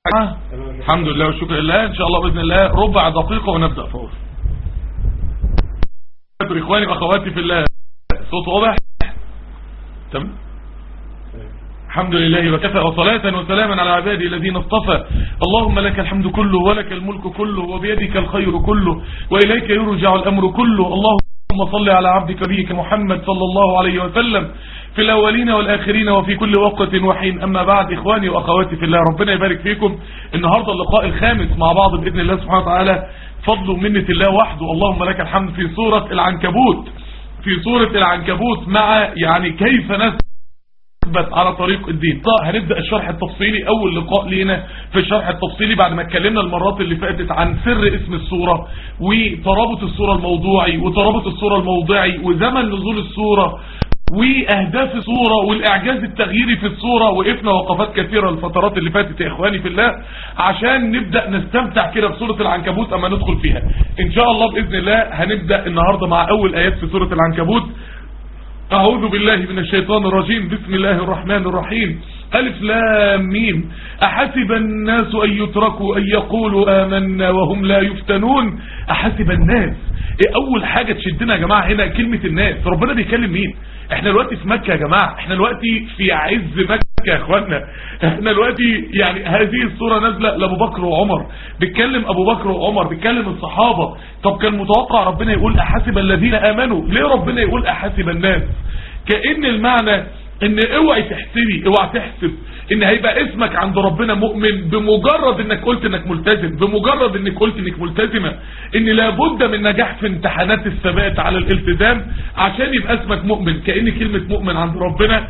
الحمد لله والشكر لله ان شاء الله باذن الله ربع دقيقه ونبدا فور اخواني واخواتي في الله صوت واضح تمام الحمد لله وكفى وصلاة وسلاما على عبادي الذين اصطفى اللهم لك الحمد كله ولك الملك كله وبيدك الخير كله وإليك يرجع الأمر كله اللهم صل على عبدك نبيك محمد صلى الله عليه وسلم في الأولين والآخرين وفي كل وقت وحين أما بعد إخواني وأخواتي في الله ربنا يبارك فيكم النهاردة اللقاء الخامس مع بعض بإذن الله سبحانه وتعالى فضل ومنة الله وحده اللهم لك الحمد في سورة العنكبوت في سورة العنكبوت مع يعني كيف نسبة على طريق الدين طيب هنبدأ الشرح التفصيلي اول لقاء لينا في الشرح التفصيلي بعد ما اتكلمنا المرات اللي فاتت عن سر اسم السورة وترابط السورة الموضوعي وترابط السورة الموضعي وزمن نزول السورة واهداف الصورة والاعجاز التغييري في الصورة وقفنا وقفات كثيرة الفترات اللي فاتت يا اخواني في الله عشان نبدأ نستمتع كده بسورة العنكبوت اما ندخل فيها ان شاء الله باذن الله هنبدأ النهاردة مع اول ايات في سورة العنكبوت أعوذ بالله من الشيطان الرجيم بسم الله الرحمن الرحيم ألف لام ميم أحسب الناس أن يتركوا أن يقولوا آمنا وهم لا يفتنون أحسب الناس إيه أول حاجة تشدنا يا جماعة هنا كلمة الناس ربنا بيكلم مين احنا دلوقتي في مكة يا جماعة احنا دلوقتي في عز مكة يا اخوانا احنا دلوقتي يعني هذه الصورة نازلة لابو بكر وعمر بيتكلم ابو بكر وعمر بيتكلم الصحابة طب كان متوقع ربنا يقول احسب الذين امنوا ليه ربنا يقول احسب الناس كأن المعنى ان اوعي تحسبي اوعي تحسب ان هيبقى اسمك عند ربنا مؤمن بمجرد انك قلت انك ملتزم بمجرد انك قلت انك ملتزمة ان لابد من نجاح في امتحانات الثبات على الالتزام عشان يبقى اسمك مؤمن كأن كلمة مؤمن عند ربنا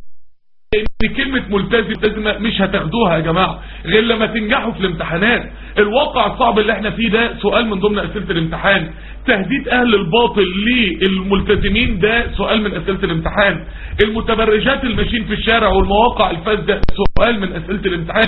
ان كلمة ملتزم ملتزمة مش هتاخدوها يا جماعة غير لما تنجحوا في الامتحانات الواقع الصعب اللي احنا فيه ده سؤال من ضمن اسئلة الامتحان تهديد اهل الباطل للملتزمين ده سؤال من اسئلة الامتحان المتبرجات الماشيين في الشارع والمواقع الفاسدة سؤال من اسئلة الامتحان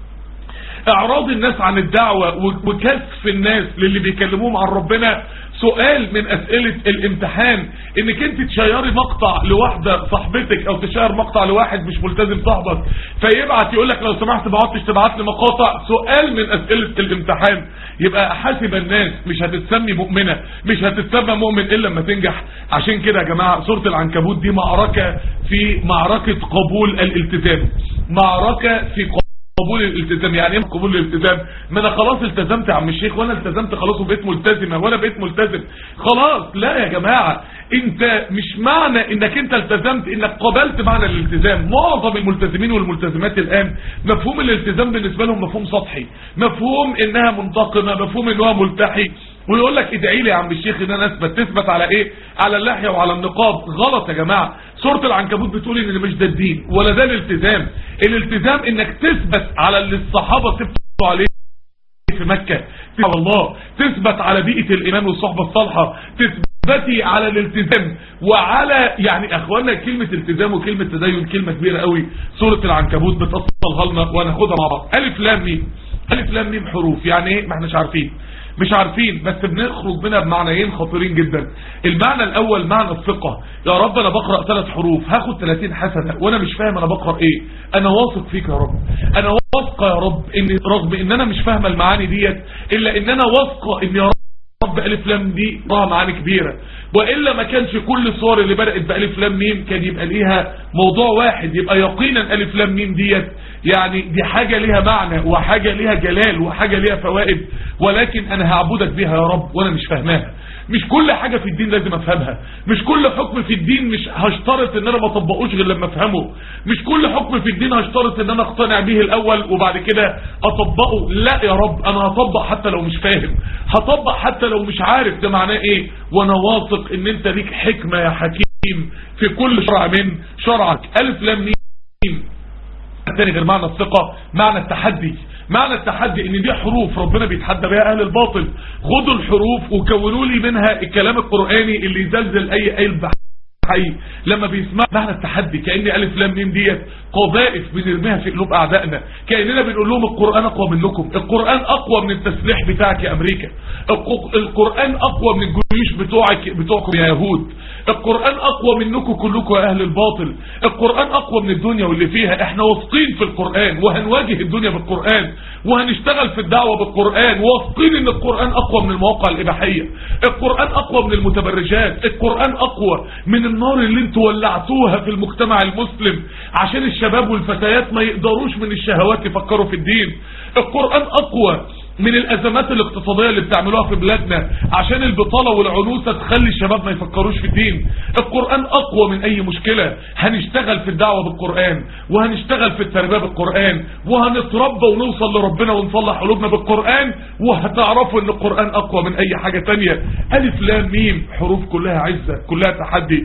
اعراض الناس عن الدعوة وكسف الناس للي بيكلموهم عن ربنا سؤال من اسئلة الامتحان انك انت تشيري مقطع لواحدة صاحبتك او تشير مقطع لواحد مش ملتزم صاحبك فيبعت يقول لك لو سمحت ما عدتش تبعت لي مقاطع سؤال من اسئلة الامتحان يبقى حاسب الناس مش هتتسمي مؤمنة مش هتتسمى مؤمن الا لما تنجح عشان كده يا جماعة سورة العنكبوت دي معركة في معركة قبول الالتزام معركة في قبول قبول الالتزام يعني ايه قبول الالتزام ما انا خلاص التزمت يا عم الشيخ وانا التزمت خلاص وبقيت ملتزمه وانا بقيت ملتزم خلاص لا يا جماعه انت مش معنى انك انت التزمت انك قبلت معنى الالتزام معظم الملتزمين والملتزمات الان مفهوم الالتزام بالنسبه لهم مفهوم سطحي مفهوم انها منتقمه مفهوم انها ملتحي ويقول لك ادعي لي يا عم الشيخ ان انا اثبت تثبت على ايه على اللحيه وعلى النقاب غلط يا جماعه سوره العنكبوت بتقول ان مش ده الدين ولا ده الالتزام الالتزام انك تثبت على اللي الصحابه ثبتوا عليه في مكه والله تثبت على بيئه الايمان والصحبه الصالحه تثبتي على الالتزام وعلى يعني اخوانا كلمه التزام وكلمه تدين كلمه كبيره قوي سوره العنكبوت بتوصلها لنا وناخدها مع بعض الف لام ميم الف لام ميم حروف يعني ايه ما احناش عارفين مش عارفين بس بنخرج منها بمعنيين خطيرين جدا المعنى الاول معنى الثقة يا رب انا بقرأ ثلاث حروف هاخد 30 حسنة وانا مش فاهم انا بقرأ ايه انا واثق فيك يا رب انا واثقة يا رب ان رغم ان انا مش فاهمة المعاني ديت الا ان انا واثقة ان يا رب رب ألف لام دي لها معاني كبيرة وإلا ما كانش كل الصور اللي بدأت بألف لام ميم كان يبقى ليها موضوع واحد يبقى يقينا ألف لام ميم ديت يعني دي حاجة ليها معنى وحاجة ليها جلال وحاجة ليها فوائد ولكن أنا هعبدك بيها يا رب وأنا مش فاهماها مش كل حاجة في الدين لازم افهمها مش كل حكم في الدين مش هشترط ان انا ما اطبقوش غير لما افهمه مش كل حكم في الدين هشترط ان انا اقتنع به الاول وبعد كده اطبقه لا يا رب انا هطبق حتى لو مش فاهم هطبق حتى لو مش عارف ده معناه ايه وانا واثق ان انت ليك حكمة يا حكيم في كل شرع من شرعك الف لام ميم الثاني غير معنى الثقة معنى التحدي معنى التحدي ان دي حروف ربنا بيتحدى بها اهل الباطل خدوا الحروف وكونوا لي منها الكلام القرآني اللي يزلزل اي قلب حي لما بيسمع معنى التحدي كأن ألف لام ميم ديت قذائف بنرميها في قلوب اعدائنا كاننا بنقول لهم القران اقوى منكم القران اقوى من التسليح بتاعك يا امريكا الق- القران اقوى من الجيوش بتوعك بتوعكم يا يهود القران اقوى منكم كلكم يا اهل الباطل القران اقوى من الدنيا واللي فيها احنا واثقين في القران وهنواجه الدنيا بالقران وهنشتغل في الدعوه بالقران واثقين ان القران اقوى من المواقع الاباحيه القران اقوى من المتبرجات القران اقوى من النار اللي انتوا ولعتوها في المجتمع المسلم عشان الشباب والفتيات ما يقدروش من الشهوات يفكروا في الدين القران اقوى من الازمات الاقتصادية اللي بتعملوها في بلادنا عشان البطالة والعنوسة تخلي الشباب ما يفكروش في الدين القرآن اقوى من اي مشكلة هنشتغل في الدعوة بالقرآن وهنشتغل في التربية بالقرآن وهنتربى ونوصل لربنا ونصلح قلوبنا بالقرآن وهتعرفوا ان القرآن اقوى من اي حاجة تانية الف لام ميم حروف كلها عزة كلها تحدي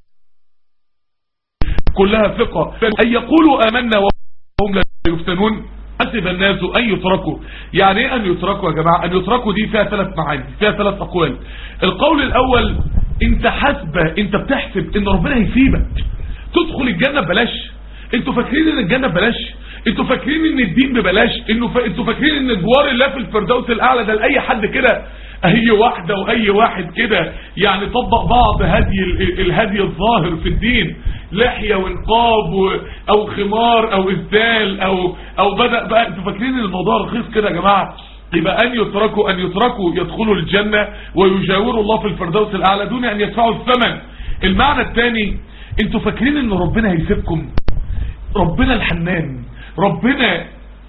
كلها ثقة ان يقولوا امنا وهم لا يفتنون حسب الناس ان يتركوا يعني ايه ان يتركوا يا جماعة ان يتركوا دي فيها ثلاث معاني فيها ثلاث اقوال القول الاول انت حاسبة انت بتحسب ان ربنا هيسيبك تدخل الجنة ببلاش انتوا فاكرين ان الجنة ببلاش انتوا فاكرين ان الدين ببلاش انتوا ف... انتوا فاكرين ان جوار الله في الفردوس الاعلى ده لاي حد كده اي واحدة واي واحد كده يعني طبق بعض هدي ال- الهدي الظاهر في الدين لحية ونقاب و... او خمار او اسدال او او بدأ بقى انتوا فاكرين ان الموضوع رخيص كده يا جماعة يبقى ان يتركوا ان يتركوا يدخلوا الجنة ويجاوروا الله في الفردوس الاعلى دون ان يدفعوا الثمن المعنى الثاني انتوا فاكرين ان ربنا هيسيبكم ربنا الحنان ربنا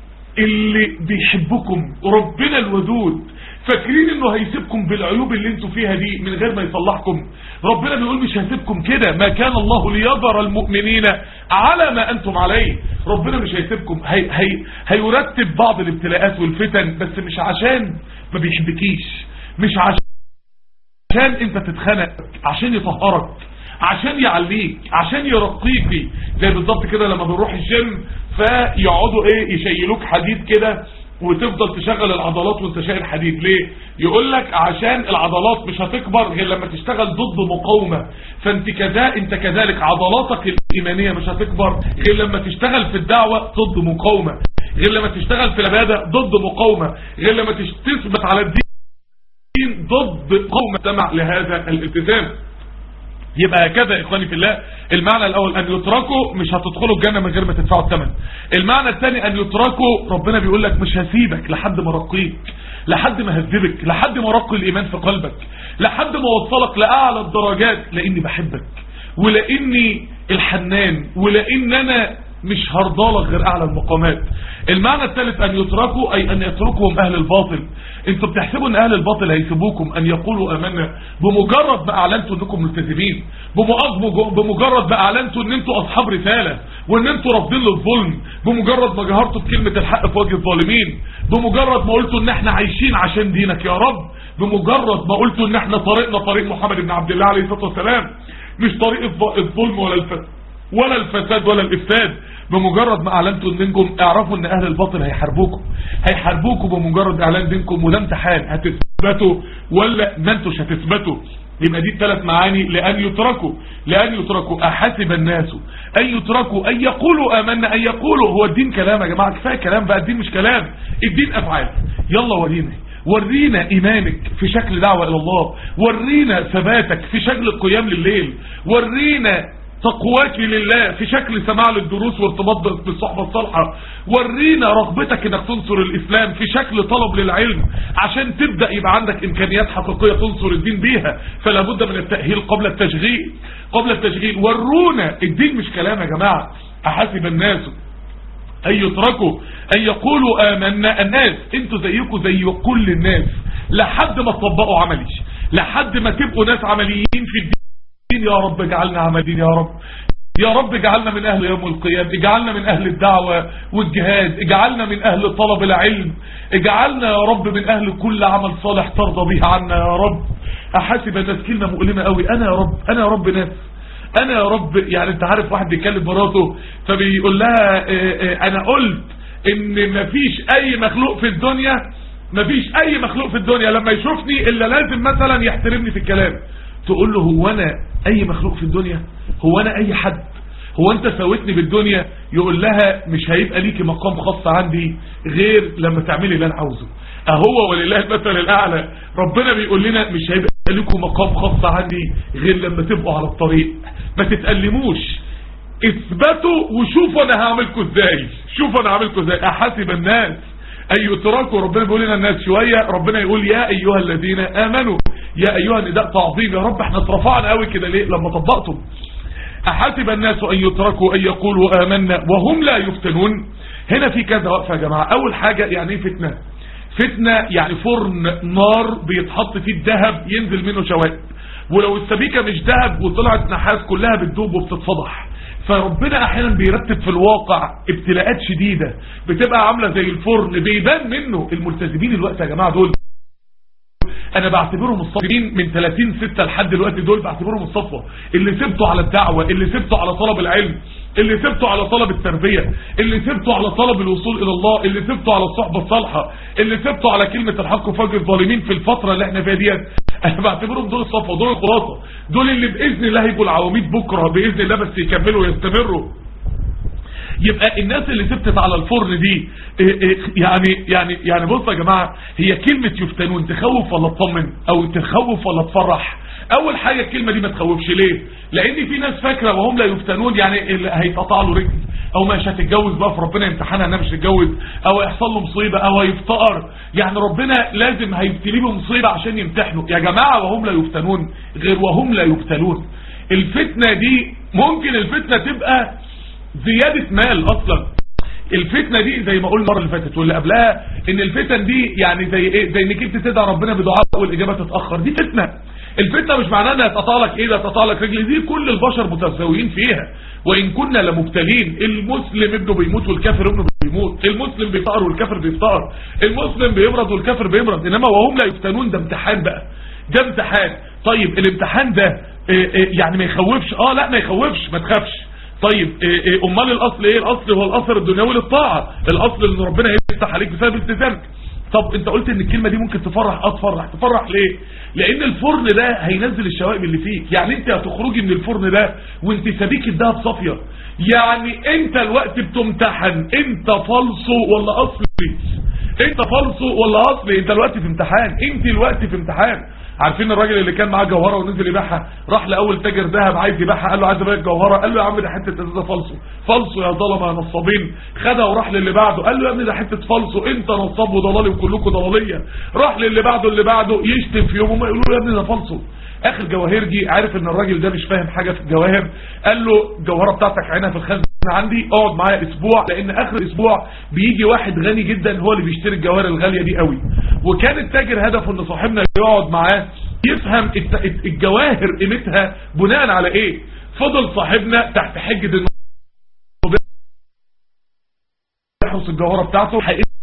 اللي بيحبكم ربنا الودود فاكرين انه هيسيبكم بالعيوب اللي انتوا فيها دي من غير ما يصلحكم ربنا بيقول مش هيسيبكم كده ما كان الله ليذر المؤمنين على ما انتم عليه ربنا مش هيسيبكم هي هي هيرتب بعض الابتلاءات والفتن بس مش عشان ما بيحبكيش مش عشان عشان انت تتخنق عشان يطهرك عشان يعليك عشان يرقيكي زي بالظبط كده لما بنروح الجيم فيقعدوا ايه يشيلوك حديد كده وتفضل تشغل العضلات وانت شايل حديد ليه يقول لك عشان العضلات مش هتكبر غير لما تشتغل ضد مقاومة فانت كذا انت كذلك عضلاتك الايمانية مش هتكبر غير لما تشتغل في الدعوة ضد مقاومة غير لما تشتغل في العبادة ضد مقاومة غير لما تش- تثبت على الدين ضد قوم استمع لهذا الالتزام يبقى هكذا يا اخواني في الله المعنى الاول ان يتركوا مش هتدخلوا الجنة من غير ما تدفعوا الثمن المعنى الثاني ان يتركوا ربنا بيقول لك مش هسيبك لحد ما رقيك لحد ما هذبك لحد ما رقي الايمان في قلبك لحد ما وصلك لاعلى الدرجات لاني بحبك ولاني الحنان ولان انا مش هرضالك غير اعلى المقامات المعنى الثالث ان يتركوا اي ان يتركهم اهل الباطل انتوا بتحسبوا ان اهل الباطل هيسيبوكم ان يقولوا امنا بمجرد ما اعلنتوا انكم ملتزمين بمؤ- بمجرد ما اعلنتوا ان انتوا اصحاب رسالة وان انتوا رافضين للظلم بمجرد ما جهرتوا بكلمة الحق في وجه الظالمين بمجرد ما قلتوا ان احنا عايشين عشان دينك يا رب بمجرد ما قلتوا ان احنا طريقنا طريق محمد بن عبد الله عليه الصلاة والسلام مش طريق الظ- الظلم ولا الفساد ولا الفساد ولا الافساد بمجرد ما اعلنتوا انكم اعرفوا ان اهل الباطل هيحاربوكم هيحاربوكم بمجرد اعلان دينكم وده امتحان هتثبتوا ولا ما انتوش هتثبتوا يبقى دي الثلاث معاني لان يتركوا لان يتركوا احسب الناس ان يتركوا ان يقولوا امنا ان يقولوا هو الدين كلام يا جماعه كفايه كلام بقى الدين مش كلام الدين افعال يلا ورينا ورينا ايمانك في شكل دعوة الى الله ورينا ثباتك في شكل القيام لليل ورينا تقواك لله في شكل سماع للدروس وارتباط بالصحبة الصالحة ورينا رغبتك انك تنصر الاسلام في شكل طلب للعلم عشان تبدأ يبقى عندك امكانيات حقيقية تنصر الدين بيها فلا بد من التأهيل قبل التشغيل قبل التشغيل ورونا الدين مش كلام يا جماعة احسب الناس ان يتركوا ان يقولوا امنا الناس انتوا زيكم زي كل الناس لحد ما تطبقوا عملي لحد ما تبقوا ناس عمليين في الدين يا رب اجعلنا عمليين يا رب يا رب اجعلنا من اهل يوم القيامة اجعلنا من اهل الدعوة والجهاد اجعلنا من اهل طلب العلم اجعلنا يا رب من اهل كل عمل صالح ترضى به عنا يا رب احاسب الناس كلمة مؤلمة قوي انا يا رب انا يا رب ناس انا يا رب يعني انت عارف واحد بيكلم مراته فبيقول لها اه اه انا قلت ان مفيش اي مخلوق في الدنيا مفيش اي مخلوق في الدنيا لما يشوفني الا لازم مثلا يحترمني في الكلام تقول له هو انا اي مخلوق في الدنيا هو انا اي حد هو انت سويتني بالدنيا يقول لها مش هيبقى ليكي مقام خاص عندي غير لما تعملي اللي انا عاوزه اهو ولله المثل الاعلى ربنا بيقول لنا مش هيبقى لكم مقام خاص عندي غير لما تبقوا على الطريق ما تتألموش اثبتوا وشوفوا انا هعملكم ازاي شوفوا انا هعملكم ازاي احاسب الناس ان يتركوا ربنا بيقول لنا الناس شوية ربنا يقول يا ايها الذين امنوا يا ايها النداء تعظيم يا رب احنا اترفعنا قوي كده ليه لما طبقتم احاسب الناس ان يتركوا ان يقولوا امنا وهم لا يفتنون هنا في كذا وقفه يا جماعه اول حاجه يعني ايه فتنه فتنه يعني فرن نار بيتحط فيه الذهب ينزل منه شوائب ولو السبيكه مش ذهب وطلعت نحاس كلها بتدوب وبتتفضح فربنا احيانا بيرتب في الواقع ابتلاءات شديده بتبقى عامله زي الفرن بيبان منه الملتزمين الوقت يا جماعه دول انا بعتبرهم الصابرين من 30 6 لحد دلوقتي دول بعتبرهم الصفوه اللي سبتوا على الدعوه اللي سبتوا على طلب العلم اللي سبتوا على طلب التربيه اللي سبتوا على طلب الوصول الى الله اللي سبتوا على الصحبه الصالحه اللي سبتوا على كلمه الحق وفجر الظالمين في الفتره اللي احنا فيها ديت انا بعتبرهم دول الصفوه دول الخلاصه دول اللي باذن الله هيبقوا العواميد بكره باذن الله بس يكملوا ويستمروا يبقى الناس اللي ثبتت على الفرن دي إيه إيه يعني يعني يعني بصوا يا جماعه هي كلمه يفتنون تخوف ولا تطمن او تخوف ولا تفرح اول حاجه الكلمه دي ما تخوفش ليه لان في ناس فاكره وهم لا يفتنون يعني اللي هيتقطع له رجل او مش هتتجوز بقى في ربنا يمتحنها انها مش هتتجوز او يحصل له مصيبه او هيفتقر يعني ربنا لازم هيبتليه بمصيبه عشان يمتحنه يا جماعه وهم لا يفتنون غير وهم لا يبتلون الفتنه دي ممكن الفتنه تبقى زيادة مال اصلا الفتنة دي زي ما قلنا المره اللي فاتت واللي قبلها ان الفتن دي يعني زي ايه زي انك انت تدعي ربنا بدعاء والاجابه تتاخر دي فتنه الفتنه مش معناها انها تقطع لك ايه لا تقطع لك رجل دي كل البشر متساويين فيها وان كنا لمبتلين المسلم ابنه بيموت والكافر ابنه بيموت المسلم بيفقر والكافر بيفقر المسلم بيمرض والكافر بيمرض انما وهم لا يفتنون ده امتحان بقى ده امتحان طيب الامتحان ده إيه إيه يعني ما يخوفش اه لا ما يخوفش ما تخافش طيب إيه إيه امال الاصل ايه الاصل هو الاثر الدنيوي للطاعه الاصل ان ربنا يفتح عليك بسبب التزامك طب انت قلت ان الكلمه دي ممكن تفرح اه تفرح تفرح ليه لان الفرن ده هينزل الشوائب اللي فيك يعني انت هتخرجي من الفرن ده وانت سبيك الدهب صافيه يعني انت الوقت بتمتحن انت فالصو ولا اصلي انت فالصو ولا اصلي انت الوقت في امتحان انت الوقت في امتحان عارفين الراجل اللي كان معاه جوهره ونزل يبيعها راح لاول تاجر ذهب عايز يبيعها قال له عايز ابيع الجوهره قال له يا عم ده حته ازازه فالصو فالصو يا ظلمه يا نصابين خدها وراح للي بعده قال له يا ابني ده حته فالصو انت نصاب وضلالي وكلكم ضلاليه راح للي بعده اللي بعده يشتم في يوم وما يقولوا له يا ابني ده فالصو اخر جواهرجي عارف ان الراجل ده مش فاهم حاجه في الجواهر قال له الجوهره بتاعتك عينها في الخزنه عندي اقعد معايا اسبوع لان اخر اسبوع بيجي واحد غني جدا هو اللي بيشتري الجواهر الغاليه دي قوي وكان التاجر هدفه ان صاحبنا يقعد معاه يفهم الجواهر قيمتها بناء على ايه فضل صاحبنا تحت حجة انه يحرس الجوهرة بتاعته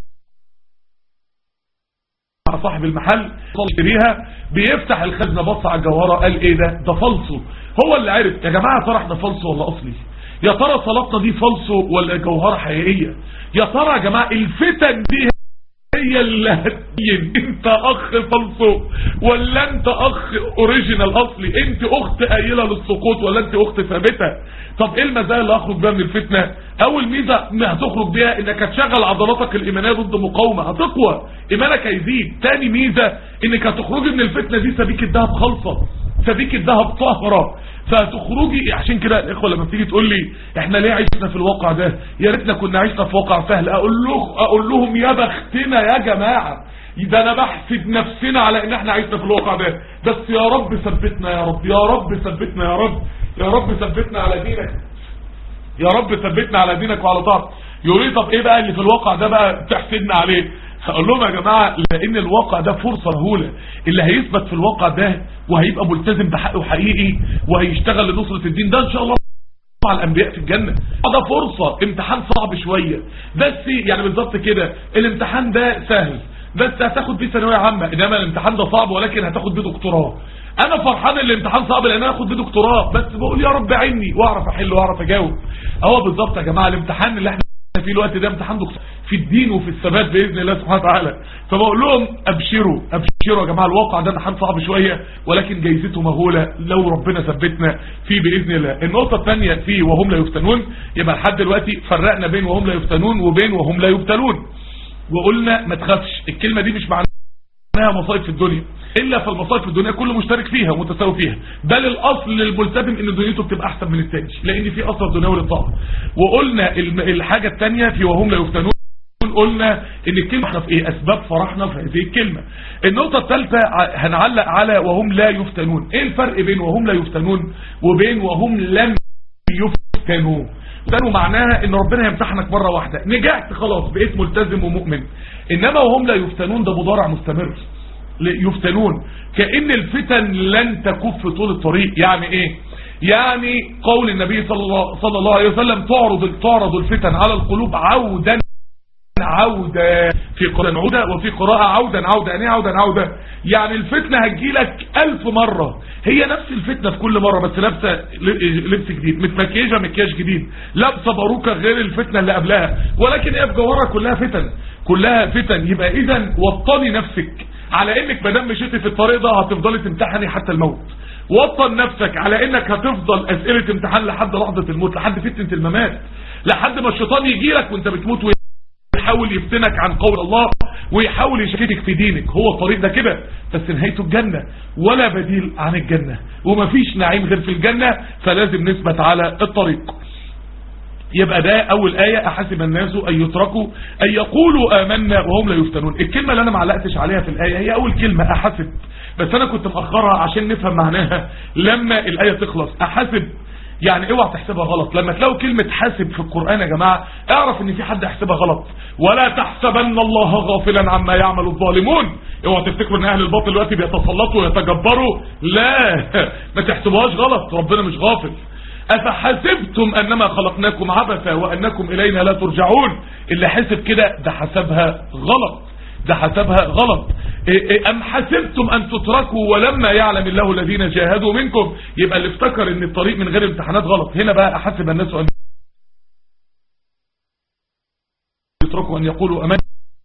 مع صاحب المحل يشتريها بيفتح الخزنة بص على الجوهرة قال ايه ده ده فلسو هو اللي عرف يا جماعة ترى احنا فلسو ولا اصلي يا ترى صلاتنا دي فلسو ولا جوهرة حقيقية يا ترى يا جماعة الفتن دي هي اللي هتبين انت اخ فلسو ولا انت اخ اوريجينال اصلي انت اخت قايله للسقوط ولا انت اخت ثابته طب ايه المزايا اللي هخرج بيها من الفتنه اول ميزه ما هتخرج بيها انك هتشغل عضلاتك الايمانيه ضد مقاومه هتقوى ايمانك هيزيد تاني ميزه انك هتخرجي من الفتنه دي سبيك الذهب خالصه سبيك الذهب طاهره فهتخرجي عشان كده الاخوه لما تيجي تقول لي احنا ليه عشنا في الواقع ده يا ريتنا كنا عشنا في واقع سهل اقول له اقول لهم يا بختنا يا جماعه ده انا بحسد نفسنا على ان احنا عشنا في الواقع ده بس يا رب ثبتنا يا رب يا رب ثبتنا يا رب يا رب ثبتنا على دينك يا رب ثبتنا على دينك وعلى طاعتك يقول لي طب ايه بقى اللي في الواقع ده بقى تحسدنا عليه هقول لهم يا جماعة لان الواقع ده فرصة مهولة اللي هيثبت في الواقع ده وهيبقى ملتزم بحقه حقيقي وهيشتغل لنصرة الدين ده ان شاء الله مع الانبياء في الجنة ده فرصة امتحان صعب شوية بس يعني بالظبط كده الامتحان ده سهل بس هتاخد فيه ثانوية عامة انما الامتحان ده صعب ولكن هتاخد فيه دكتوراه انا فرحان ان الامتحان صعب لان انا هاخد فيه دكتوراه بس بقول يا رب عيني واعرف احل واعرف اجاوب اهو بالظبط يا جماعة الامتحان اللي احنا في الوقت ده امتحان دكتور في الدين وفي الثبات باذن الله سبحانه وتعالى فبقول لهم ابشروا ابشروا يا جماعه الواقع ده امتحان صعب شويه ولكن جايزته مهوله لو ربنا ثبتنا فيه باذن الله النقطه الثانيه في وهم لا يفتنون يبقى لحد دلوقتي فرقنا بين وهم لا يفتنون وبين وهم لا يبتلون وقلنا ما تخافش الكلمه دي مش معناها مصائب في الدنيا الا في المصائب في الدنيا كله مشترك فيها ومتساوي فيها بل الاصل للملتزم ان دنيته بتبقى احسن من التاني لان في اصل دنيوي للطاعه وقلنا الم- الحاجه الثانيه في وهم لا يفتنون قلنا ان الكلمه احنا في ايه اسباب فرحنا في هذه الكلمه النقطه الثالثه هنعلق على وهم لا يفتنون ايه الفرق بين وهم لا يفتنون وبين وهم لم يفتنوا يفتنوا معناها ان ربنا يمتحنك مره واحده نجحت خلاص بقيت ملتزم ومؤمن انما وهم لا يفتنون ده مضارع مستمر ل- يفتنون كأن الفتن لن تكف طول الطريق يعني ايه يعني قول النبي صلى الله, صلى الله عليه وسلم تعرض تعرض الفتن على القلوب عودا عودة في قراءة عودة وفي قراءة عودا عودة يعني ايه عودا عودة يعني الفتنة هتجيلك ألف مرة هي نفس الفتنة في كل مرة بس لابسة ل- لبس جديد متمكيجة مكياج جديد لابسة باروكة غير الفتنة اللي قبلها ولكن هي في جوهرها كلها فتن كلها فتن يبقى اذا وطني نفسك على انك مادام مشيتي في الطريق ده هتفضلي تمتحني حتى الموت وطن نفسك على انك هتفضل اسئلة امتحان لحد لحظة الموت لحد فتنة الممات لحد ما الشيطان يجي لك وانت بتموت ويحاول يفتنك عن قول الله ويحاول يشككك في دينك هو الطريق ده كده بس نهايته الجنة ولا بديل عن الجنة ومفيش نعيم غير في الجنة فلازم نثبت على الطريق يبقى ده اول آية احسب الناس ان يتركوا ان يقولوا امنا وهم لا يفتنون الكلمة اللي انا معلقتش عليها في الآية هي اول كلمة احسب بس انا كنت مأخرها عشان نفهم معناها لما الآية تخلص احسب يعني اوعى تحسبها غلط لما تلاقوا كلمة حاسب في القرآن يا جماعة اعرف ان في حد يحسبها غلط ولا تحسبن الله غافلا عما يعمل الظالمون اوعى تفتكروا ان اهل الباطل دلوقتي بيتسلطوا ويتجبروا لا ما تحسبوهاش غلط ربنا مش غافل أفحسبتم أنما خلقناكم عبثا وأنكم إلينا لا ترجعون اللي حسب كده ده حسبها غلط ده حسبها غلط إيه إيه أم حسبتم أن تتركوا ولما يعلم الله الذين جاهدوا منكم يبقى اللي افتكر ان الطريق من غير امتحانات غلط هنا بقى أحسب الناس أن يتركوا أن يقولوا أمان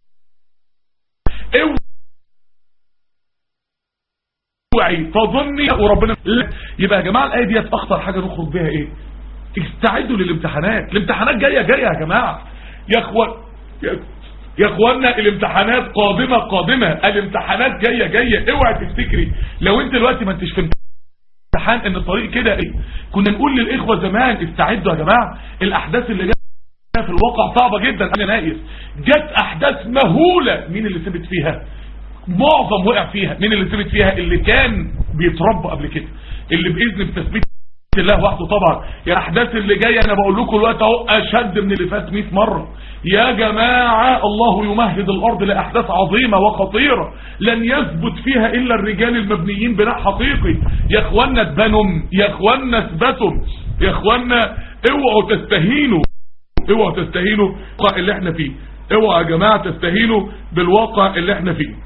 اوعي تظني وربنا لا. يبقى يا جماعة الآية ديت أخطر حاجة نخرج بيها إيه استعدوا للامتحانات الامتحانات جاية جاية يا جماعة يا اخوان يا يا اخوانا الامتحانات قادمة قادمة الامتحانات جاية جاية اوعى تفتكري لو انت دلوقتي ما انتش في امتحان ان الطريق كده ايه كنا نقول للاخوة زمان استعدوا يا جماعة الاحداث اللي جاية في الواقع صعبة جدا انا ناقص جت احداث مهولة مين اللي ثبت فيها معظم وقع فيها مين اللي ثبت فيها اللي كان بيتربى قبل كده اللي باذن بتثبيت الله وحده طبعا يا الاحداث اللي جايه انا بقول لكم الوقت اهو اشد من اللي فات 100 مره يا جماعه الله يمهد الارض لاحداث عظيمه وخطيره لن يثبت فيها الا الرجال المبنيين بناء حقيقي يا اخوانا اتبنوا يا اخوانا اثبتوا يا اخوانا اوعوا تستهينوا اوعوا تستهينوا بالواقع اللي احنا فيه اوعوا يا جماعه تستهينوا بالواقع اللي احنا فيه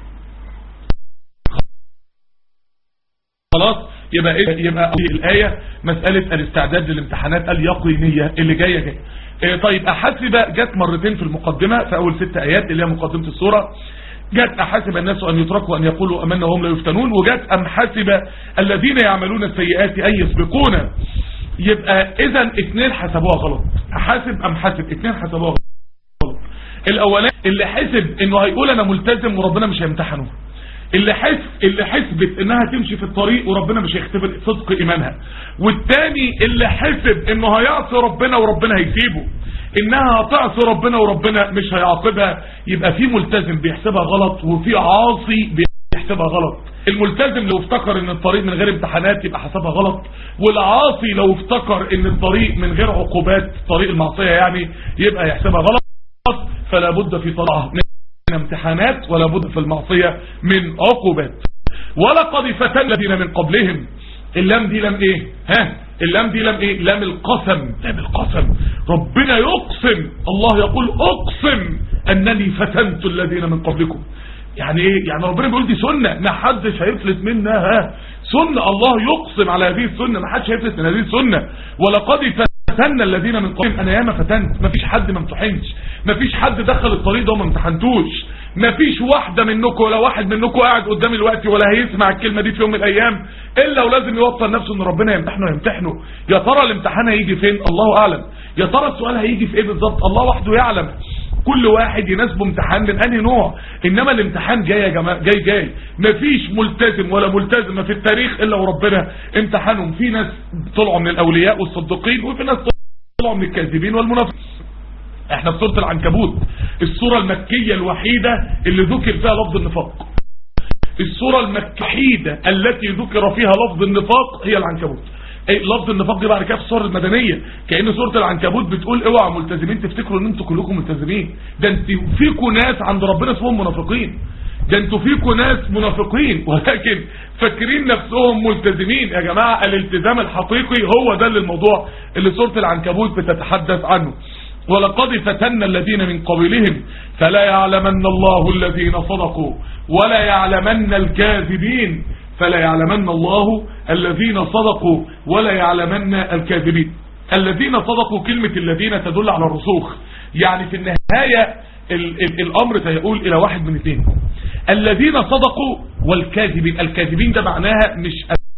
خلاص يبقى إيه؟ يبقى الآية مسألة الاستعداد للامتحانات اليقينية اللي جاية جاية إيه طيب أحسب جت مرتين في المقدمة في أول ست آيات اللي هي مقدمة السورة جت أحسب الناس أن يتركوا أن يقولوا أمنا وهم لا يفتنون وجت أم حسب الذين يعملون السيئات أن يسبقونا يبقى إذا اثنين حسبوها غلط أحاسب أم حسب اثنين حسبوها غلط الأولاني اللي حسب إنه هيقول أنا ملتزم وربنا مش هيمتحنه اللي حس اللي حسبت انها تمشي في الطريق وربنا مش هيختبر صدق ايمانها والتاني اللي حسب انه هيعصي ربنا وربنا هيسيبه انها هتعصي ربنا وربنا مش هيعاقبها يبقى في ملتزم بيحسبها غلط وفي عاصي بيحسبها غلط الملتزم لو افتكر ان الطريق من غير امتحانات يبقى حسبها غلط والعاصي لو افتكر ان الطريق من غير عقوبات طريق المعصية يعني يبقى يحسبها غلط فلا بد في طلعه من امتحانات ولا بد في المعصية من عقوبات ولقد فتن الذين من قبلهم اللام دي لام ايه ها اللام دي لام ايه لام القسم لام القسم ربنا يقسم الله يقول اقسم انني فتنت الذين من قبلكم يعني ايه يعني ربنا بيقول دي سنة ما حدش هيفلت منها سنة الله يقسم على هذه السنة ما حدش هيفلت من هذه السنة ولقد فتنا الذين من قبلهم انا ياما فتنت مفيش حد ما امتحنش مفيش حد دخل الطريق ده وما امتحنتوش مفيش واحده منكم ولا واحد منكم قاعد قدامي دلوقتي ولا هيسمع الكلمه دي في يوم من الايام الا ولازم يوصل نفسه ان ربنا يمتحنه ويمتحنه يا ترى الامتحان هيجي فين الله اعلم يا ترى السؤال هيجي في ايه بالظبط الله وحده يعلم كل واحد يناسبه امتحان من انهي نوع انما الامتحان جاي يا جماعه جاي جاي مفيش ملتزم ولا ملتزمه في التاريخ الا وربنا امتحنهم في ناس طلعوا من الاولياء والصديقين وفي ناس طلعوا من الكاذبين والمنافقين احنا في سوره العنكبوت السوره المكيه الوحيده اللي ذكر فيها لفظ النفاق السوره المكيه التي ذكر فيها لفظ النفاق هي العنكبوت ايه لفظ النفاق دي بعد كده في السور المدنيه كأن سوره العنكبوت بتقول اوعوا ملتزمين تفتكروا ان انتوا كلكم ملتزمين ده انتوا فيكم ناس عند ربنا اسمهم منافقين ده انتوا فيكم ناس منافقين ولكن فاكرين نفسهم ملتزمين يا جماعه الالتزام الحقيقي هو ده اللي الموضوع اللي سوره العنكبوت بتتحدث عنه ولقد فتنا الذين من قبلهم فلا يعلمن الله الذين صدقوا ولا يعلمن الكاذبين فلا يعلمن الله الذين صدقوا ولا يعلمن الكاذبين الذين صدقوا كلمة الذين تدل على الرسوخ يعني في النهاية ال ال الأمر سيقول إلى واحد من اثنين الذين صدقوا والكاذبين الكاذبين ده معناها مش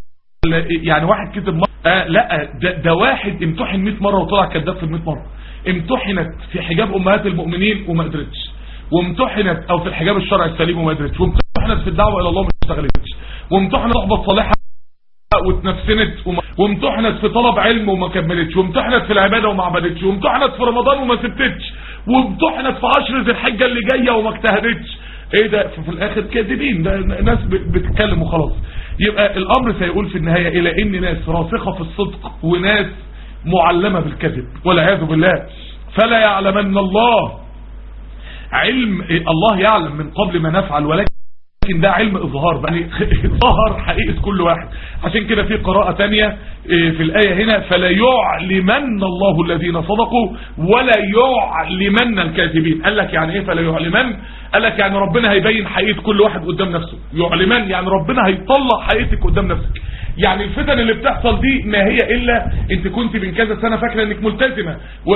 يعني واحد كذب مرة آه لا ده, ده واحد امتحن 100 مرة وطلع كذاب في 100 مرة امتحنت في حجاب أمهات المؤمنين وما قدرتش وامتحنت او في الحجاب الشرعي السليم وما قدرتش وامتحنت في الدعوة الى الله ما اشتغلتش وامتحنت صحبة صالحة واتنفسنت وامتحنت في طلب علم وما كملتش وامتحنت في العبادة وما عبدتش وامتحنت في رمضان وما سبتتش وامتحنت في عشر ذي الحجة اللي جاية وما اجتهدتش ايه ده في الاخر كاذبين ده ناس بتتكلم وخلاص يبقى الامر سيقول في النهاية الى ان ناس راسخة في الصدق وناس معلمة بالكذب والعياذ بالله فلا يعلمن الله علم الله يعلم من قبل ما نفعل ولكن لكن ده علم اظهار يعني ظهر حقيقة كل واحد عشان كده في قراءة تانية في الآية هنا فلا يعلمن الله الذين صدقوا ولا يعلمن الكاذبين قال لك يعني ايه فلا يعلمن قال لك يعني ربنا هيبين حقيقة كل واحد قدام نفسه يعلمن يعني ربنا هيطلع حقيقتك قدام نفسك يعني الفتن اللي بتحصل دي ما هي الا انت كنت من كذا سنة فاكرة انك ملتزمة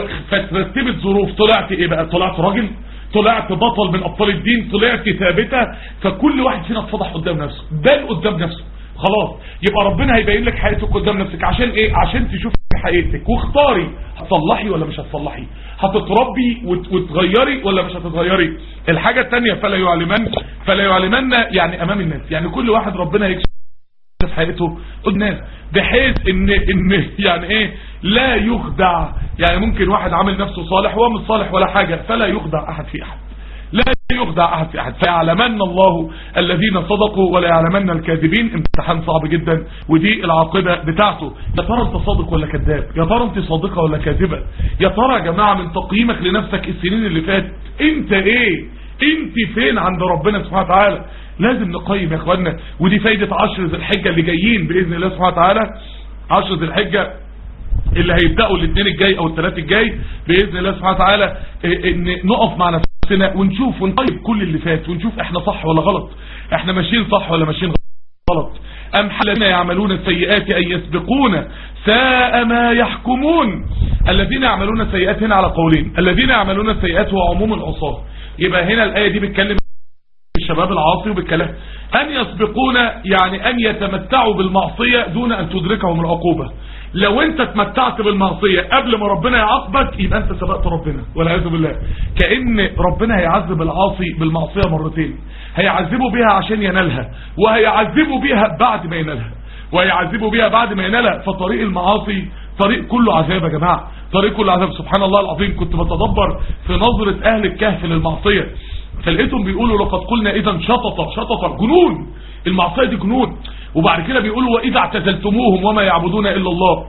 فترتبت ظروف طلعت ايه بقى طلعت راجل طلعت بطل من ابطال الدين طلعت ثابتة فكل واحد فينا اتفضح قدام نفسه بل قدام نفسه خلاص يبقى ربنا هيبين لك حقيقتك قدام نفسك عشان ايه عشان تشوف حقيقتك واختاري هتصلحي ولا مش هتصلحي هتتربي وتغيري ولا مش هتتغيري الحاجة الثانية فلا يعلمن فلا يعلمن يعني امام الناس يعني كل واحد ربنا يكشف في حياته الناس بحيث ان ان يعني ايه لا يخدع يعني ممكن واحد عامل نفسه صالح وهو مش صالح ولا حاجة فلا يخدع احد في احد لا يخدع احد في احد فيعلمن الله الذين صدقوا ولا يعلمن الكاذبين امتحان صعب جدا ودي العاقبة بتاعته يا ترى انت صادق ولا كذاب يا ترى انت صادقة ولا كاذبة يا ترى يا جماعة من تقييمك لنفسك السنين اللي فاتت انت ايه انت فين عند ربنا سبحانه وتعالى لازم نقيم يا اخوانا ودي فايدة عشر ذي الحجة اللي جايين بإذن الله سبحانه وتعالى عشر ذي الحجة اللي هيبدأوا الاثنين الجاي او الثلاث الجاي بإذن الله سبحانه وتعالى ان نقف مع نفسنا ونشوف ونقيم كل اللي فات ونشوف احنا صح ولا غلط احنا ماشيين صح ولا ماشيين غلط أم الذين يعملون السيئات أن يسبقون ساء ما يحكمون الذين يعملون السيئات هنا على قولين الذين يعملون السيئات هو عموم العصاه يبقى هنا الآية دي بتكلم الشباب العاصي وبالكلام أن يسبقون يعني أن يتمتعوا بالمعصية دون أن تدركهم العقوبة لو انت اتمتعت بالمعصية قبل ما ربنا يعاقبك يبقى انت سبقت ربنا والعياذ بالله كأن ربنا هيعذب العاصي بالمعصية مرتين هيعذبه بها عشان ينالها وهيعذبه بها بعد ما ينالها وهيعذبه بها بعد ما ينالها فطريق المعاصي طريق كله عذاب يا جماعة طريق كله عذاب سبحان الله العظيم كنت بتدبر في نظرة اهل الكهف للمعصية فلقيتهم بيقولوا لقد قلنا اذا شطط شطط جنون المعصية دي جنون وبعد كده بيقولوا واذا اعتزلتموهم وما يعبدون الا الله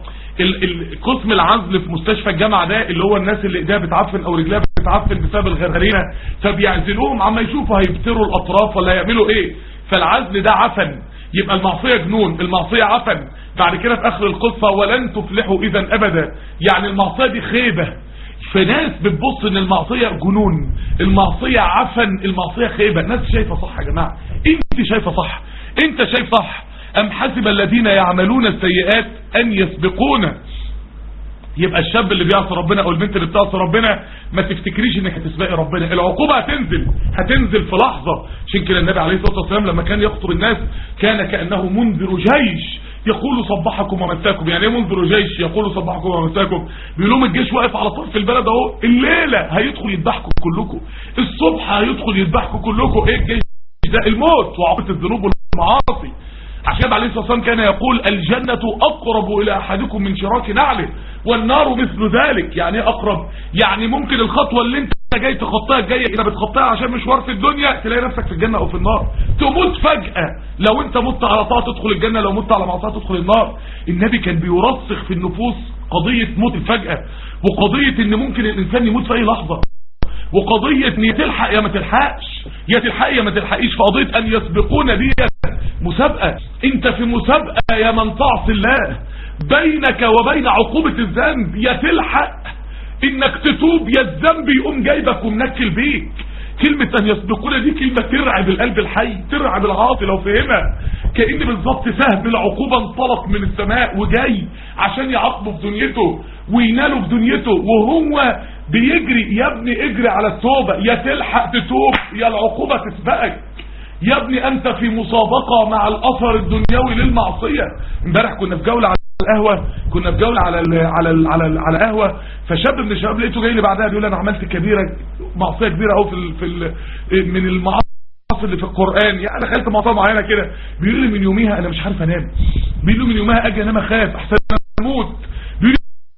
قسم العزل في مستشفى الجامعة ده اللي هو الناس اللي ايديها بتعفن او رجلها بتعفن بسبب الغرغرينة فبيعزلوهم عما يشوفوا هيبتروا الاطراف ولا هيعملوا ايه فالعزل ده عفن يبقى المعصية جنون المعصية عفن بعد كده في اخر القصة ولن تفلحوا اذا ابدا يعني المعصية دي خيبة فناس بتبص ان المعصية جنون المعصية عفن المعصية خيبة ناس شايفة صح يا جماعة انت شايفة صح انت شايف صح ام حسب الذين يعملون السيئات ان يسبقون يبقى الشاب اللي بيعصي ربنا او البنت اللي بتعصي ربنا ما تفتكريش انك هتسبقي ربنا العقوبة هتنزل هتنزل في لحظة عشان كده النبي عليه الصلاة والسلام لما كان يخطب الناس كان كأنه منذر جيش يقول صبحكم ومساكم يعني ايه منذر جيش يقول صبحكم ومساكم بيقول لهم الجيش واقف على طرف البلد اهو الليلة هيدخل يذبحكم كلكم الصبح هيدخل يذبحكم كلكم ايه الجيش ده الموت وعقوبة الذنوب والمعاصي عشان عليه الصلاة والسلام كان يقول الجنة أقرب إلى أحدكم من شراك نعله والنار مثل ذلك يعني ايه أقرب يعني ممكن الخطوة اللي انت جاي تخطيها الجاية إذا بتخطيها عشان مشوار في الدنيا تلاقي نفسك في الجنة أو في النار تموت فجأة لو انت مت على طاعة تدخل الجنة لو مت على معصية تدخل النار النبي كان بيرسخ في النفوس قضية موت الفجأة وقضية ان ممكن الإنسان يموت في أي لحظة وقضية ان يا تلحق يا ما تلحقش يا تلحق يا ما تلحقيش فقضية ان يسبقون دي مسابقة انت في مسابقة يا من تعصي الله بينك وبين عقوبة الذنب يا تلحق انك تتوب يا الذنب يقوم جايبك ومنكل بيك كلمة ان يسبقون دي كلمة ترعب القلب الحي ترعب العاطي لو فهمها كأن بالظبط سهم العقوبة انطلق من السماء وجاي عشان يعاقبه في دنيته ويناله في دنيته وهو بيجري يا ابني اجري على التوبة يا تلحق تتوب يا العقوبة تسبقك يا ابني انت في مسابقة مع الاثر الدنيوي للمعصية امبارح كنا في جولة على القهوة كنا في جولة على ال على ال على ال على قهوة فشاب من الشباب لقيته جاي لي بعدها بيقول لي انا عملت كبيرة معصية كبيرة اهو في ال في ال من المعاصي اللي في القرآن يعني دخلت معصية معينة كده بيقول لي من يوميها انا مش عارف انام بيقول لي من يوميها اجي انام اخاف احسن اموت بيقول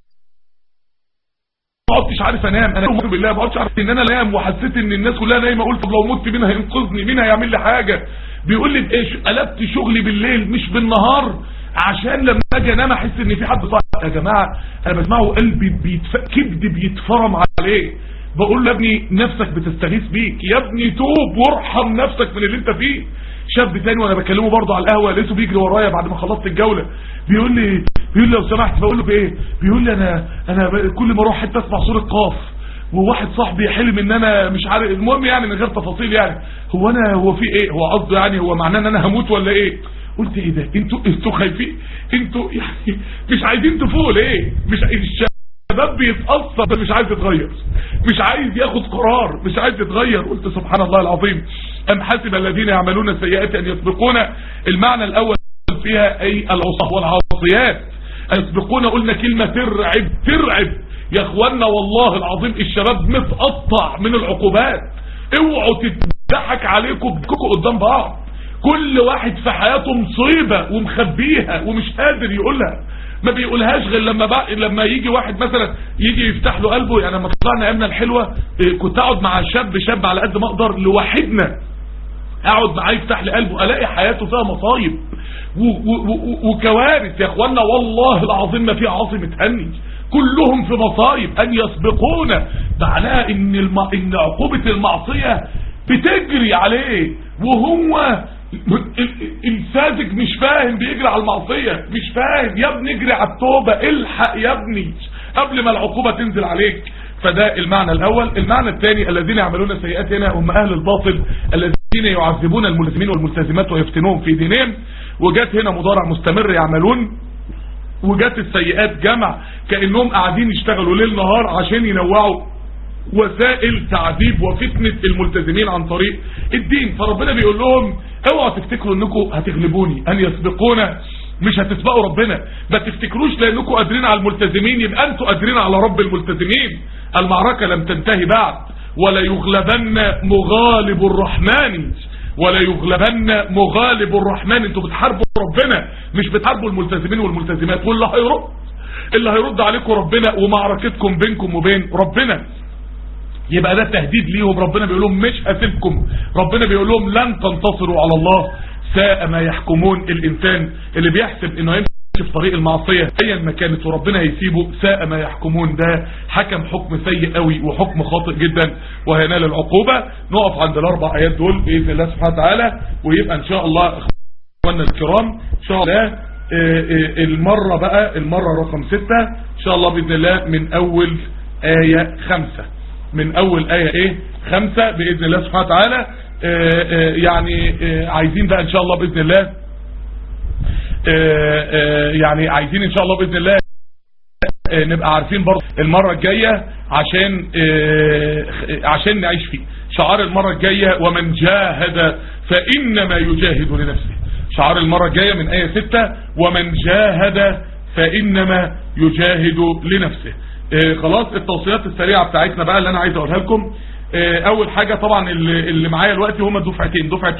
ما عدتش عارف انام انا اقسم بالله ما عدتش عارف ان انا انام وحسيت ان الناس كلها نايمه قلت طب لو مت مين هينقذني مين هيعمل لي حاجه بيقول لي بايه قلبت شغلي بالليل مش بالنهار عشان لما اجي انام احس ان في حد طالع يا جماعه انا بسمعه قلبي بيتف... كبدي بيتفرم عليه بقول له يا ابني نفسك بتستغيث بيك يا ابني توب وارحم نفسك من اللي انت فيه شاب تاني وانا بكلمه برضه على القهوه لقيته بيجري ورايا بعد ما خلصت الجوله بيقول لي بيقول لي لو سمحت بقول له بايه بيقول لي انا انا ب- كل ما اروح حته اسمع سوره قاف وواحد صاحبي حلم ان انا مش عارف المهم يعني من غير تفاصيل يعني هو انا هو في ايه هو قصده يعني هو معناه ان انا هموت ولا ايه قلت ايه ده انتوا انتوا خايفين انتوا يعني مش عايزين تفوقوا ليه مش الشباب بيتأثر مش عايز يتغير مش عايز ياخد قرار مش عايز يتغير قلت سبحان الله العظيم ام حسب الذين يعملون السيئات ان يسبقونا المعنى الاول فيها اي العصاه والعاصيات يسبقونا قلنا كلمة ترعب ترعب يا اخوانا والله العظيم الشباب متقطع من العقوبات اوعوا تضحك عليكم بكوكوا قدام بعض كل واحد في حياته مصيبة ومخبيها ومش قادر يقولها ما بيقولهاش غير لما بقى لما يجي واحد مثلا يجي يفتح له قلبه يعني لما طلعنا ايامنا الحلوه إيه، كنت اقعد مع شاب شاب على قد ما اقدر لوحدنا اقعد معاه يفتح لي قلبه الاقي حياته فيها مصايب و- و- و- وكوارث يا اخوانا والله العظيم ما في عاصم تهني كلهم في مصايب ان يسبقونا معناها ان الم... ان عقوبة المعصية بتجري عليه وهو الساذج مش فاهم بيجري على المعصية مش فاهم يا ابني اجري على التوبة الحق يا ابني قبل ما العقوبة تنزل عليك فده المعنى الاول المعنى الثاني الذين يعملون السيئات هنا هم اهل الباطل الذين يعذبون الملتزمين والملتزمات ويفتنون في دينهم وجات هنا مضارع مستمر يعملون وجات السيئات جمع كأنهم قاعدين يشتغلوا ليل نهار عشان ينوعوا وسائل تعذيب وفتنة الملتزمين عن طريق الدين فربنا بيقول لهم اوعوا تفتكروا انكم هتغلبوني ان يسبقونا مش هتسبقوا ربنا ما تفتكروش لانكم قادرين على الملتزمين يبقى انتوا قادرين على رب الملتزمين المعركة لم تنتهي بعد ولا يغلبن مغالب الرحمن ولا يغلبن مغالب الرحمن انتوا بتحاربوا ربنا مش بتحاربوا الملتزمين والملتزمات واللي هيرد اللي هيرد عليكم ربنا ومعركتكم بينكم وبين ربنا يبقى ده تهديد ليهم ربنا بيقول لهم مش هسيبكم ربنا بيقول لهم لن تنتصروا على الله ساء ما يحكمون الانسان اللي بيحسب انه يمشي في طريق المعصية ايا ما كانت وربنا هيسيبه ساء ما يحكمون ده حكم حكم سيء قوي وحكم خاطئ جدا وهينال العقوبة نقف عند الاربع ايات دول باذن الله سبحانه وتعالى ويبقى ان شاء الله اخواننا الكرام ان شاء الله آه، آه، المرة بقى المرة رقم ستة ان شاء الله باذن الله من اول آية خمسة من اول آية ايه خمسة باذن الله سبحانه وتعالى آه، آه، يعني آه، عايزين بقى ان شاء الله باذن الله آه، آه، يعني عايزين ان شاء الله باذن الله آه، نبقى عارفين برضه المرة الجاية عشان آه، عشان نعيش فيه شعار المرة الجاية ومن جاهد فإنما يجاهد لنفسه شعار المرة الجاية من آية 6 ومن جاهد فإنما يجاهد لنفسه آه، خلاص التوصيات السريعة بتاعتنا بقى اللي أنا عايز أقولها لكم آه، أول حاجة طبعا اللي اللي معايا دلوقتي هما دفعتين دفعة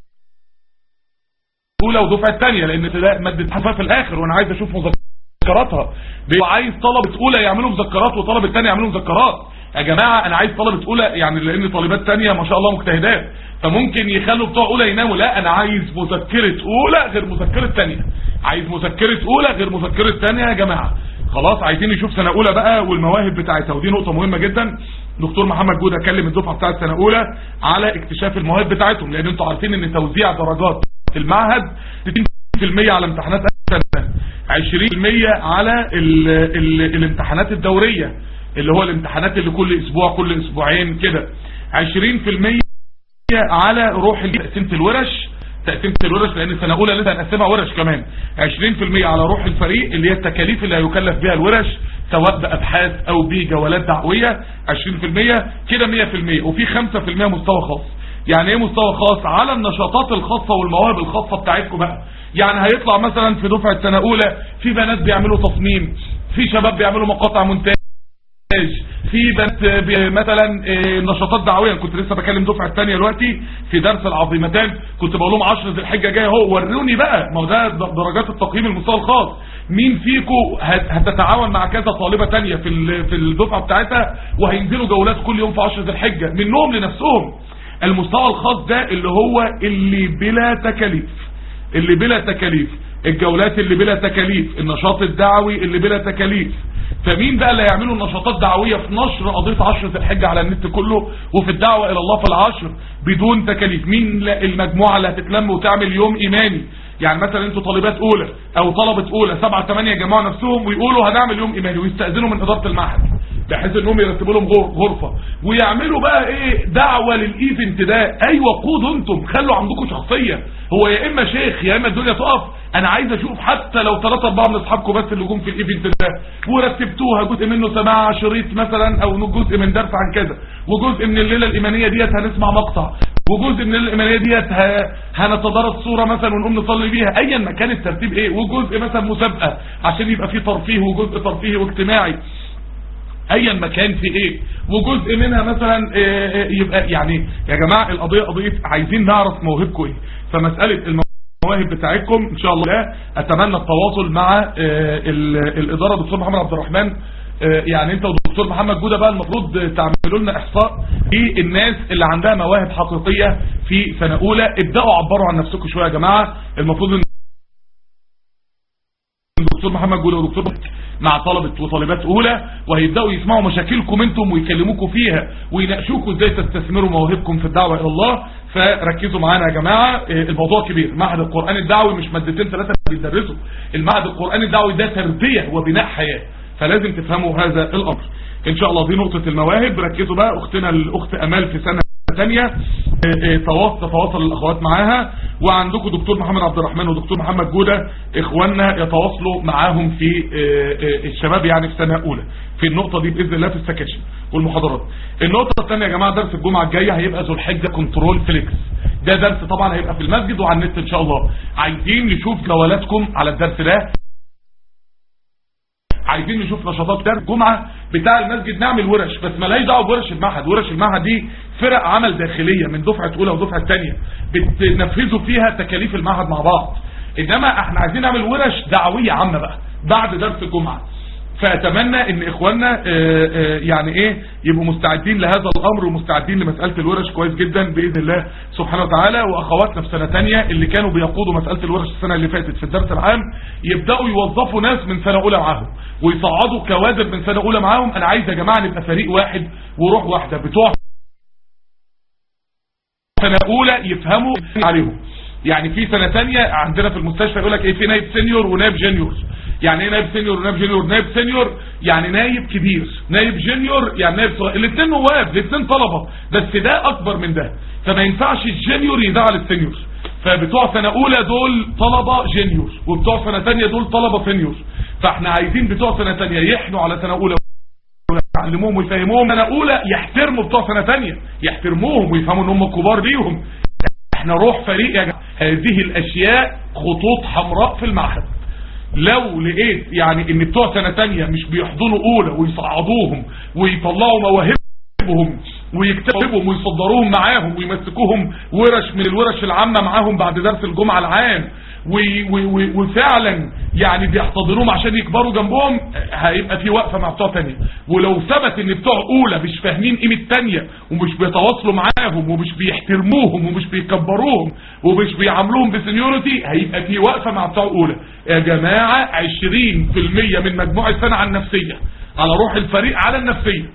اولى ودفعه ثانيه لان ده ماده حفاء في الاخر وانا عايز اشوف مذكراتها بيبقى عايز طلبه اولى يعملوا مذكرات وطلبه ثانيه يعملوا مذكرات يا جماعه انا عايز طلبه اولى يعني لان طالبات ثانيه ما شاء الله مجتهدات فممكن يخلوا بتوع اولى يناموا لا انا عايز مذكره اولى غير مذكره ثانيه عايز مذكره اولى غير مذكره ثانيه يا جماعه خلاص عايزين نشوف سنه اولى بقى والمواهب بتاعتها ودي نقطه مهمه جدا دكتور محمد جوده كلم الدفعه بتاعه سنه اولى على اكتشاف المواهب بتاعتهم لان انتوا عارفين ان توزيع درجات المعهد 60% على امتحانات السنه 20% على ال ال الامتحانات الدوريه اللي هو الامتحانات اللي كل اسبوع كل اسبوعين كده 20% على روح تقسيمه الورش تقسيمه الورش لان سنه اولى لسه هنقسمها ورش كمان 20% على روح الفريق اللي هي التكاليف اللي هيكلف بها الورش سواء بابحاث او بجولات دعويه 20% كده 100% وفي 5% مستوى خاص يعني ايه مستوى خاص على النشاطات الخاصه والمواهب الخاصه بتاعتكم بقى يعني هيطلع مثلا في دفعه سنه اولى في بنات بيعملوا تصميم في شباب بيعملوا مقاطع مونتاج في بنت بي- مثلا آه، نشاطات دعويه كنت لسه بكلم دفعه الثانيه دلوقتي في درس العظيمتان كنت بقول لهم 10 ذي الحجه جايه اهو وروني بقى ما هو ده د- درجات التقييم المستوى الخاص مين فيكم هت- هتتعاون مع كذا طالبه ثانيه في ال- في الدفعه بتاعتها وهينزلوا جولات كل يوم في 10 ذي الحجه منهم لنفسهم المستوى الخاص ده اللي هو اللي بلا تكاليف اللي بلا تكاليف الجولات اللي بلا تكاليف النشاط الدعوي اللي بلا تكاليف فمين بقى اللي هيعملوا النشاطات دعوية في نشر قضية عشرة الحجة على النت كله وفي الدعوة الى الله في العشر بدون تكاليف مين لا- المجموعة اللي هتتلم وتعمل يوم ايماني يعني مثلا انتوا طالبات اولى او طلبة اولى سبعة ثمانية يجمعوا نفسهم ويقولوا هنعمل يوم ايماني ويستأذنوا من ادارة المعهد بحيث انهم يرتبوا لهم غر- غرفة ويعملوا بقى ايه دعوة للايفنت ده ايوه قودوا انتم خلوا عندكم شخصية هو يا اما شيخ يا اما الدنيا تقف انا عايز اشوف حتى لو ثلاثة اربعة من اصحابكم بس اللي جم في الايفنت ده ورتبتوها جزء منه سماع شريط مثلا او جزء من درس عن كذا وجزء من الليلة الايمانية ديت هنسمع مقطع وجزء من الايمانية ديت ه- هنتدارس صورة مثلا ونقوم نصلي بيها ايا ما كان الترتيب ايه وجزء مثلا مسابقة عشان يبقى فيه ترفيه وجزء ترفيهي واجتماعي ايا ما كان في ايه وجزء منها مثلا آه، آه، يبقى يعني يا جماعه القضيه قضيه عايزين نعرف موهبكم ايه فمساله المواهب بتاعتكم ان شاء الله لا اتمنى التواصل مع آه، ال- الاداره دكتور محمد عبد الرحمن آه، يعني انت ودكتور محمد جوده بقى المفروض تعملوا لنا احصاء في الناس اللي عندها مواهب حقيقيه في سنه اولى ابداوا عبروا عن نفسكم شويه يا جماعه المفروض ان دكتور محمد جوله ودكتور مع طلبة وطالبات اولى وهيبداوا يسمعوا مشاكلكم انتم ويكلموكم فيها ويناقشوكم ازاي تستثمروا مواهبكم في الدعوه الى الله فركزوا معانا يا جماعه إيه، الموضوع كبير معهد القران الدعوي مش مادتين ثلاثه بيدرسوا المعهد القران الدعوي ده تربيه وبناء حياه فلازم تفهموا هذا الامر ان شاء الله دي نقطه المواهب ركزوا بقى اختنا الاخت امال في سنه ثانية تواصل تتواصل الاخوات معاها وعندكم دكتور محمد عبد الرحمن ودكتور محمد جودة اخواننا يتواصلوا معاهم في آه، آه، الشباب يعني في سنة اولى في النقطة دي باذن الله في السكاشن والمحاضرات النقطة الثانية يا جماعة درس الجمعة الجاية هيبقى ذو الحجة كنترول فليكس ده درس طبعا هيبقى في المسجد وعلى النت ان شاء الله عايزين نشوف جولاتكم على الدرس ده عايزين نشوف نشاطات درس الجمعه بتاع المسجد نعمل ورش بس مالهاش دعوه بورش المعهد ورش المعهد دي فرق عمل داخليه من دفعه اولى ودفعه ثانيه بتنفذوا فيها تكاليف المعهد مع بعض انما احنا عايزين نعمل ورش دعويه عامه بقى بعد درس الجمعه فاتمنى ان اخواننا آه، آه، يعني ايه يبقوا مستعدين لهذا الامر ومستعدين لمساله الورش كويس جدا باذن الله سبحانه وتعالى واخواتنا في سنه ثانيه اللي كانوا بيقودوا مساله الورش السنه اللي فاتت في الدرس العام يبداوا يوظفوا ناس من سنه اولى معاهم ويصعدوا كوادر من سنه اولى معاهم انا عايز يا جماعه نبقى فريق واحد وروح واحده بتوع سنه اولى يفهموا عليهم يعني في سنه ثانيه عندنا في المستشفى يقول لك ايه في نايب سينيور ونايب جونيور يعني ايه نايب سينيور ونايب جونيور نايب سينيور يعني نايب كبير نايب جونيور يعني نايب صغير الاثنين نواب الاثنين طلبه بس ده اكبر من ده فما ينفعش الجونيور يزعل السينيور فبتوع سنة اولى دول طلبة جينيور وبتوع سنة تانية دول طلبة سينيور فاحنا عايزين بتوع سنة تانية يحنوا على سنة اولى يعلموهم ويفهموهم سنة اولى يحترموا بتوع سنة تانية يحترموهم ويفهموا ان هم كبار ليهم احنا روح فريق يا جماعة هذه الاشياء خطوط حمراء في المعهد لو لقيت يعني ان بتوع سنة تانية مش بيحضنوا اولى ويصعدوهم ويطلعوا مواهبهم ويكتبهم ويصدروهم معاهم ويمسكوهم ورش من الورش العامة معاهم بعد درس الجمعة العام وفعلا يعني بيحتضنوهم عشان يكبروا جنبهم هيبقى في وقفة مع بتوع تانية ولو ثبت ان بتوع اولى مش فاهمين قيمة تانية ومش بيتواصلوا معاهم ومش بيحترموهم ومش بيكبروهم ومش بيعاملوهم بسنيورتي هيبقى في وقفة مع بتوع اولى يا جماعة 20% من مجموع السنة على النفسية على روح الفريق على النفسية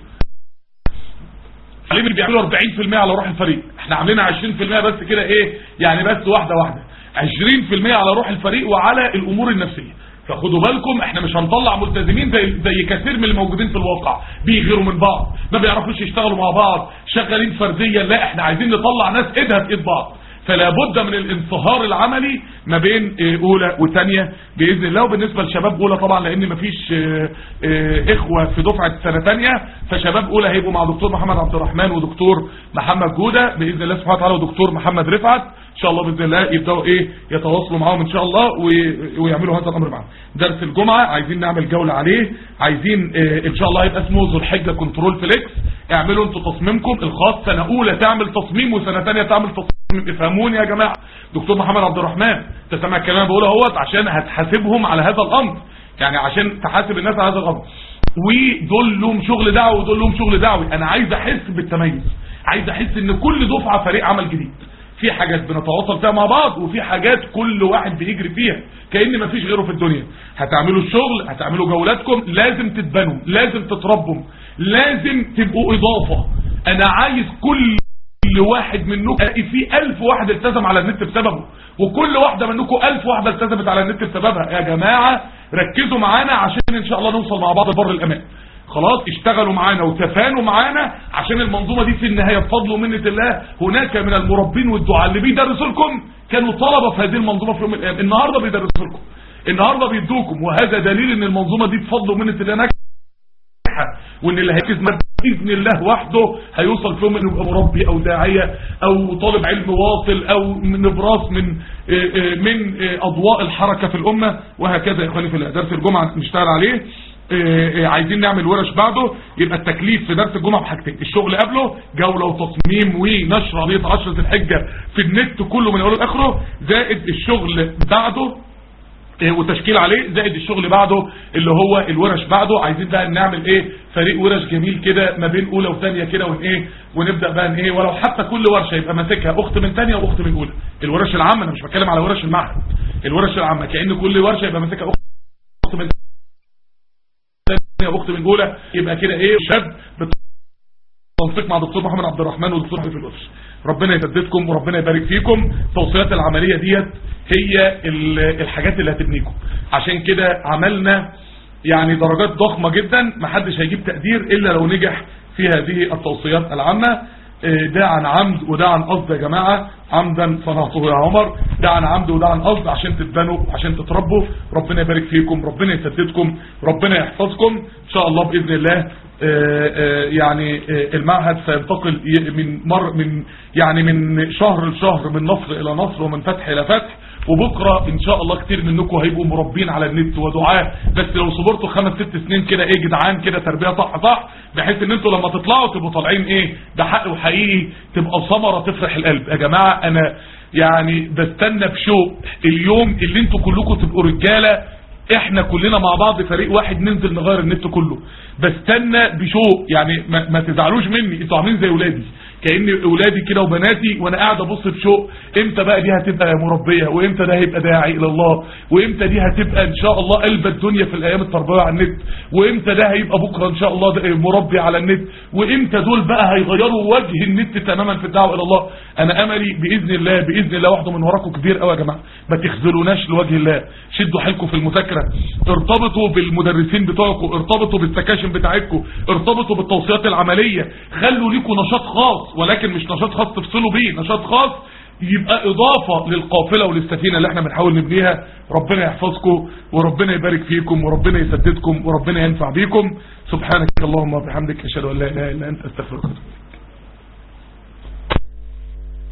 اللي بيعملوا 40% على روح الفريق احنا عاملينها 20% بس كده ايه يعني بس واحدة واحدة 20% على روح الفريق وعلى الامور النفسية فخدوا بالكم احنا مش هنطلع ملتزمين زي, زي كثير من الموجودين في الواقع بيغيروا من بعض ما بيعرفوش يشتغلوا مع بعض شغالين فرديا لا احنا عايزين نطلع ناس ايدها في ايد بعض فلا بد من الانصهار العملي ما بين اولى وثانيه باذن الله وبالنسبه لشباب اولى طبعا لان مفيش اخوه في دفعه سنه ثانيه فشباب اولى هيبقوا مع دكتور محمد عبد الرحمن ودكتور محمد جوده باذن الله سبحانه وتعالى ودكتور محمد رفعت ان شاء الله باذن الله يبداوا ايه يتواصلوا معاهم ان شاء الله ويعملوا هذا الامر معاهم درس الجمعه عايزين نعمل جوله عليه عايزين اه ان شاء الله يبقى اسمه ذو الحجه كنترول فليكس اعملوا انتوا تصميمكم الخاص سنه اولى تعمل تصميم وسنه ثانيه تعمل تصميم افهموني يا جماعه دكتور محمد عبد الرحمن انت سامع الكلام بقوله اهوت عشان هتحاسبهم على هذا الامر يعني عشان تحاسب الناس على هذا الامر ودول لهم شغل دعوي ودول لهم شغل دعوي انا عايز احس بالتميز عايز احس ان كل دفعه فريق عمل جديد في حاجات بنتواصل فيها مع بعض وفي حاجات كل واحد بيجري فيها كأن مفيش غيره في الدنيا هتعملوا الشغل هتعملوا جولاتكم لازم تتبنوا لازم تتربوا لازم تبقوا اضافة انا عايز كل واحد منكم في الف واحد التزم على النت بسببه وكل واحدة منكم الف واحدة التزمت على النت بسببها يا جماعة ركزوا معانا عشان ان شاء الله نوصل مع بعض لبر الامان خلاص اشتغلوا معانا وتفانوا معانا عشان المنظومة دي في النهاية بفضل ومنة الله هناك من المربين والدعاء اللي بيدرسوا لكم كانوا طلبة في هذه المنظومة في يوم من الايام النهاردة بيدرسوا لكم النهاردة بيدوكم وهذا دليل ان المنظومة دي بفضل ومنة الله ناجحة وان اللي هيركز باذن الله وحده هيوصل في يوم انه يبقى مربي او داعيه او طالب علم واصل او نبراس من من اضواء الحركه في الامه وهكذا يا اخواني في الله درس الجمعه نشتغل عليه عايزين نعمل ورش بعده يبقى التكليف في درس الجمعه بحاجتين الشغل قبله جوله وتصميم ونشر قضيه عشرة الحجه في النت كله من اوله لاخره زائد الشغل بعده وتشكيل عليه زائد الشغل بعده اللي هو الورش بعده عايزين بقى نعمل ايه فريق ورش جميل كده ما بين اولى وثانيه كده ون ايه ونبدا بقى ايه ولو حتى كل ورشه يبقى ماسكها اخت من ثانيه واخت من اولى الورش العامه انا مش بتكلم على ورش المعهد الورش العامه كأن كل ورشه يبقى ماسكها اخت من ثانيه واخت من اولى يبقى كده ايه شاب بالتنسيق مع دكتور محمد عبد الرحمن ودكتور في الورش ربنا يسددكم وربنا يبارك فيكم التوصيات العمليه ديت هي الحاجات اللي هتبنيكم عشان كده عملنا يعني درجات ضخمة جدا محدش هيجيب تقدير الا لو نجح في هذه التوصيات العامة ده عن عمد وده عن قصد يا جماعة عمدا صنعته يا عمر ده عن عمد وده عن قصد عشان تتبنوا وعشان تتربوا ربنا يبارك فيكم ربنا يسددكم ربنا يحفظكم ان شاء الله باذن الله يعني المعهد سينتقل من مر من يعني من شهر لشهر من نصر الى نصر ومن فتح الى فتح وبكرة ان شاء الله كتير منكم هيبقوا مربين على النت ودعاء بس لو صبرتوا خمس ست سنين كده ايه جدعان كده تربية صح صح بحيث ان انتوا لما تطلعوا تبقوا طالعين ايه ده حق وحقيقي تبقى ثمرة تفرح القلب يا جماعة انا يعني بستنى بشوق اليوم اللي انتوا كلكم تبقوا رجالة احنا كلنا مع بعض فريق واحد ننزل نغير النت كله بستنى بشوق يعني ما, ما تزعلوش مني انتوا عاملين زي ولادي كأن اولادي كده وبناتي وانا قاعد ابص بشوق امتى بقى دي هتبقى مربية وامتى ده هيبقى داعي الى الله وامتى دي هتبقى ان شاء الله قلب الدنيا في الايام التربوية على النت وامتى ده هيبقى بكرة ان شاء الله ده مربي على النت وامتى دول بقى هيغيروا وجه النت تماما في الدعوة الى الله انا املي باذن الله باذن الله وحده من وراكم كبير قوي يا جماعة ما تخذلوناش لوجه الله شدوا حيلكم في المذاكرة ارتبطوا بالمدرسين بتوعكم ارتبطوا بالسكاشن بتاعتكم ارتبطوا بالتوصيات العملية خلوا ليكم نشاط خاص ولكن مش نشاط خاص تفصلوا بيه نشاط خاص يبقى اضافة للقافلة وللسفينة اللي احنا بنحاول نبنيها ربنا يحفظكم وربنا يبارك فيكم وربنا يسددكم وربنا ينفع بيكم سبحانك اللهم وبحمدك اشهد ان لا اله الا انت استغفرك واتوب إليك.